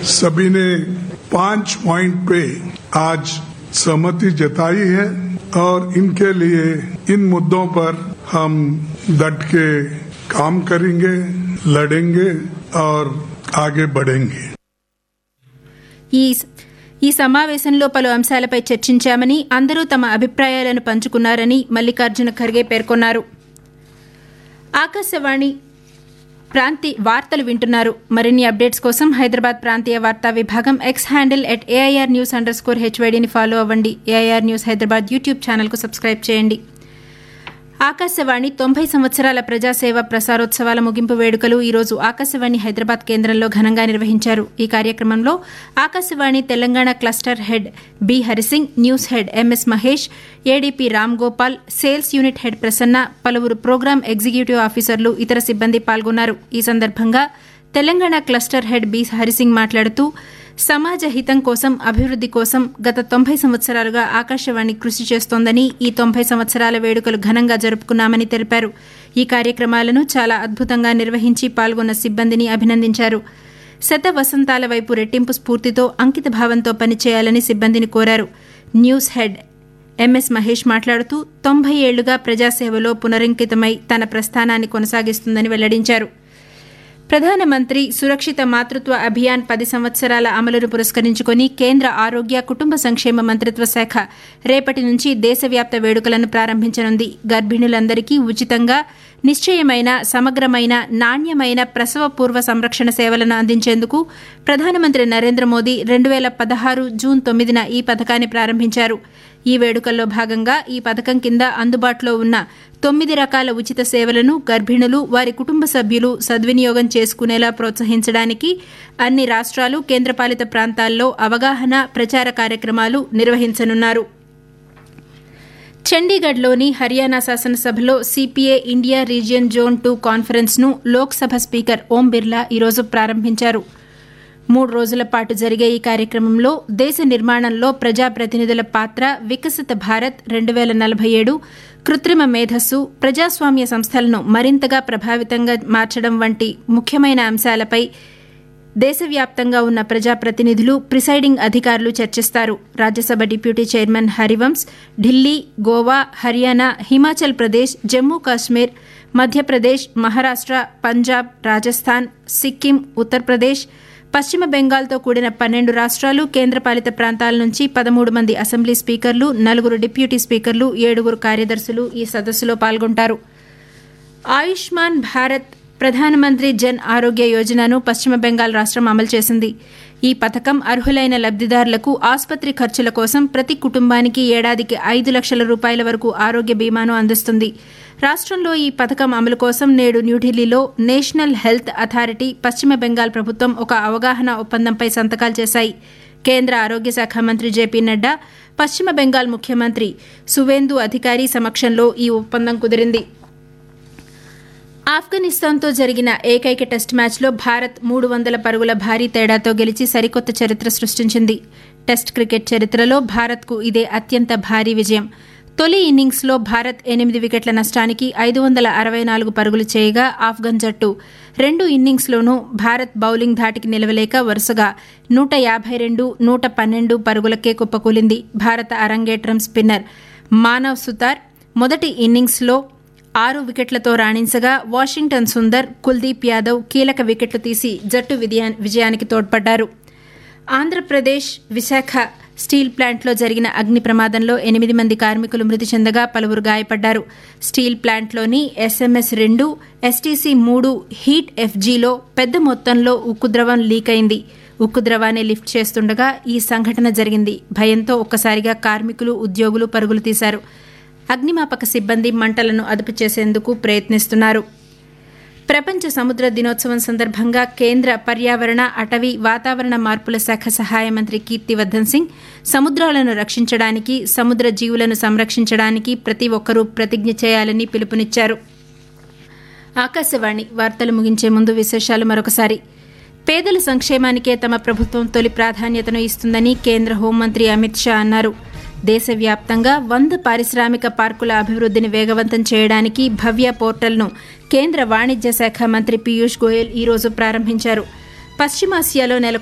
सभी ने पांच पॉइंट पे आज सहमति जताई है और इनके लिए इन मुद्दों पर हम डट के काम करेंगे लड़ेंगे और आगे बढ़ेंगे ఈ ఈ సమావేశంలో పలు అంశాలపై చర్చించామని అందరూ తమ అభిప్రాయాలను పంచుకున్నారని మల్లికార్జున ఖర్గే పేర్కొన్నారు ఆకాశవాణి ప్రాంతి వార్తలు వింటున్నారు మరిన్ని అప్డేట్స్ కోసం హైదరాబాద్ ప్రాంతీయ వార్తా విభాగం X handle at AIR news underscore హెచ్వైడీని ఫాలో అవ్వండి ఏఐఆర్ న్యూస్ హైదరాబాద్ యూట్యూబ్ ఛానల్కు సబ్స్క్రైబ్ చేయండి ఆకాశవాణి తొంభై సంవత్సరాల ప్రజాసేవ ప్రసారోత్సవాల ముగింపు వేడుకలు ఈరోజు ఆకాశవాణి హైదరాబాద్ కేంద్రంలో ఘనంగా నిర్వహించారు ఈ కార్యక్రమంలో Akashvani Telangana cluster head B Harisingh news head MS Mahesh ADP Ram Gopal sales unit head Prasanna పలువురు ప్రోగ్రాం ఎగ్జిక్యూటివ్ ఆఫీసర్లు ఇతర సిబ్బంది పాల్గొన్నారు ఈ సందర్భంగా Telangana cluster head B Harisingh మాట్లాడుతూ సమాజ హితం కోసం అభివృద్ది కోసం గత తొంభై సంవత్సరాలుగా ఆకాశవాణి కృషి చేస్తోందని ఈ తొంభై సంవత్సరాల వేడుకలు ఘనంగా జరుపుకున్నామని తెలిపారు ఈ కార్యక్రమాలను చాలా అద్భుతంగా నిర్వహించి పాల్గొన్న సిబ్బందిని అభినందించారు శత వసంతాల వైపు రెట్టింపు స్ఫూర్తితో అంకిత భావంతో పనిచేయాలని సిబ్బందిని కోరారు న్యూస్ హెడ్ ఎంఎస్ మహేష్ మాట్లాడుతూ తొంభై ఏళ్లుగా ప్రజాసేవలో పునరంకితమై తన ప్రస్థానాన్ని కొనసాగిస్తుందని వెల్లడించారు ప్రధానమంత్రి సురక్షిత మాతృత్వ అభియాన్ పది సంవత్సరాల అమలును పురస్కరించుకుని కేంద్ర ఆరోగ్య కుటుంబ సంక్షేమ మంత్రిత్వ శాఖ రేపటి నుంచి దేశవ్యాప్త వేడుకలను ప్రారంభించనుంది గర్భిణులందరికీ ఉచితంగా నిశ్చయమైన సమగ్రమైన నాణ్యమైన ప్రసవ పూర్వ సంరక్షణ సేవలను అందించేందుకు ప్రధానమంత్రి నరేంద్ర మోదీ రెండు వేల పదహారు జూన్ తొమ్మిదిన ఈ పథకాన్ని ప్రారంభించారు ఈ వేడుకల్లో భాగంగా ఈ పథకం కింద అందుబాటులో ఉన్న తొమ్మిది రకాల ఉచిత సేవలను గర్భిణులు వారి కుటుంబ సభ్యులు సద్వినియోగం చేసుకునేలా ప్రోత్సహించడానికి అన్ని రాష్ట్రాలు కేంద్రపాలిత ప్రాంతాల్లో అవగాహన ప్రచార కార్యక్రమాలు నిర్వహించనున్నారు చండీగఢ్లోని హర్యానా శాసనసభలో CPA India region zone two కాన్ఫరెన్స్ను లోక్సభ స్పీకర్ ఓం బిర్లా ఈరోజు ప్రారంభించారు మూడు రోజుల పాటు జరిగే ఈ కార్యక్రమంలో దేశ నిర్మాణంలో ప్రజాప్రతినిధుల పాత్ర వికసిత భారత్ రెండు వేల నలభై ఏడు కృత్రిమ మేధస్సు ప్రజాస్వామ్య సంస్థలను మరింతగా ప్రభావితంగా మార్చడం వంటి ముఖ్యమైన అంశాలపై దేశవ్యాప్తంగా ఉన్న ప్రజాప్రతినిధులు ప్రిసైడింగ్ అధికారులు చర్చిస్తారు రాజ్యసభ డిప్యూటీ చైర్మన్ హరివంశ్ ఢిల్లీ గోవా హర్యానా హిమాచల్ ప్రదేశ్ జమ్మూ కాశ్మీర్ మధ్యప్రదేశ్ మహారాష్ట్ర పంజాబ్ రాజస్థాన్ సిక్కిం ఉత్తరప్రదేశ్ పశ్చిమ బెంగాల్తో కూడిన పన్నెండు రాష్ట్రాలు కేంద్రపాలిత ప్రాంతాల నుంచి పదమూడు మంది అసెంబ్లీ స్పీకర్లు నలుగురు డిప్యూటీ స్పీకర్లు ఏడుగురు కార్యదర్శులు ఈ సదస్సులో పాల్గొంటారు ఆయుష్మాన్ భారత్ ప్రధానమంత్రి జన్ ఆరోగ్య యోజనను పశ్చిమ బెంగాల్ రాష్ట్రం అమలు చేసింది ఈ పథకం అర్హులైన లబ్దిదారులకు ఆసుపత్రి ఖర్చుల కోసం ప్రతి కుటుంబానికి ఏడాదికి ఐదు లక్షల రూపాయల వరకు ఆరోగ్య బీమాను అందిస్తుంది రాష్ట్రంలో ఈ పథకం అమలు కోసం నేడు న్యూఢిల్లీలో నేషనల్ హెల్త్ అథారిటీ పశ్చిమ బెంగాల్ ప్రభుత్వం ఒక అవగాహన ఒప్పందంపై సంతకాలు చేశాయి కేంద్ర ఆరోగ్య శాఖ మంత్రి జేపీ నడ్డా పశ్చిమ బెంగాల్ ముఖ్యమంత్రి సువేందు అధికారి సమక్షంలో ఈ ఒప్పందం కుదిరింది ఆఫ్ఘనిస్తాన్తో జరిగిన ఏకైక టెస్ట్ మ్యాచ్లో భారత్ మూడు వందల పరుగుల భారీ తేడాతో గెలిచి సరికొత్త చరిత్ర సృష్టించింది టెస్ట్ క్రికెట్ చరిత్రలో భారత్కు ఇదే అత్యంత భారీ విజయం తొలి ఇన్నింగ్స్లో భారత్ ఎనిమిది వికెట్ల నష్టానికి ఐదు వందల అరవై నాలుగు పరుగులు చేయగా ఆఫ్ఘన్ జట్టు రెండు ఇన్నింగ్స్లోనూ భారత్ బౌలింగ్ ధాటికి నిలవలేక వరుసగా నూట యాభై రెండు నూట పన్నెండు పరుగులకే కుప్పకూలింది భారత అరంగేట్రం స్పిన్నర్ మానవ్ సుతార్ మొదటి ఇన్నింగ్స్లో ఆరు వికెట్లతో రాణించగా వాషింగ్టన్ సుందర్ కుల్దీప్ యాదవ్ కీలక వికెట్లు తీసి జట్టు విజయానికి తోడ్పడ్డారు ఆంధ్రప్రదేశ్ విశాఖ స్టీల్ ప్లాంట్లో జరిగిన అగ్ని ప్రమాదంలో ఎనిమిది మంది కార్మికులు మృతి చెందగా పలువురు గాయపడ్డారు స్టీల్ ప్లాంట్లోని ఎస్ఎంఎస్ రెండు ఎస్టీసీ మూడు హీట్ ఎఫ్జీలో పెద్ద మొత్తంలో ఉక్కు ద్రవం లీక్ అయింది ఉక్కు ద్రవాన్ని లిఫ్ట్ చేస్తుండగా ఈ సంఘటన జరిగింది భయంతో ఒక్కసారిగా కార్మికులు ఉద్యోగులు పరుగులు తీశారు అగ్నిమాపక సిబ్బంది మంటలను అదుపు చేసేందుకు ప్రయత్నిస్తున్నారు ప్రపంచ సముద్ర దినోత్సవం సందర్భంగా కేంద్ర పర్యావరణ అటవీ వాతావరణ మార్పుల శాఖ సహాయ మంత్రి కీర్తివర్ధన్ సింగ్ సముద్రాలను రక్షించడానికి సముద్ర జీవులను సంరక్షించడానికి ప్రతి ఒక్కరూ ప్రతిజ్ఞ చేయాలని పిలుపునిచ్చారు ఆకాశవాణి వార్తలు ముగించే ముందు విశేషాలు మరొకసారి పేదల సంక్షేమానికే తమ ప్రభుత్వం తొలి ప్రాధాన్యతను ఇస్తుందని కేంద్ర హోంమంత్రి అమిత్ షా అన్నారు దేశవ్యాప్తంగా వంద పారిశ్రామిక పార్కుల అభివృద్ధిని వేగవంతం చేయడానికి భవ్య పోర్టల్ను కేంద్ర వాణిజ్య శాఖ మంత్రి పీయూష్ గోయల్ ఈరోజు ప్రారంభించారు పశ్చిమాసియాలో నెలకొన్న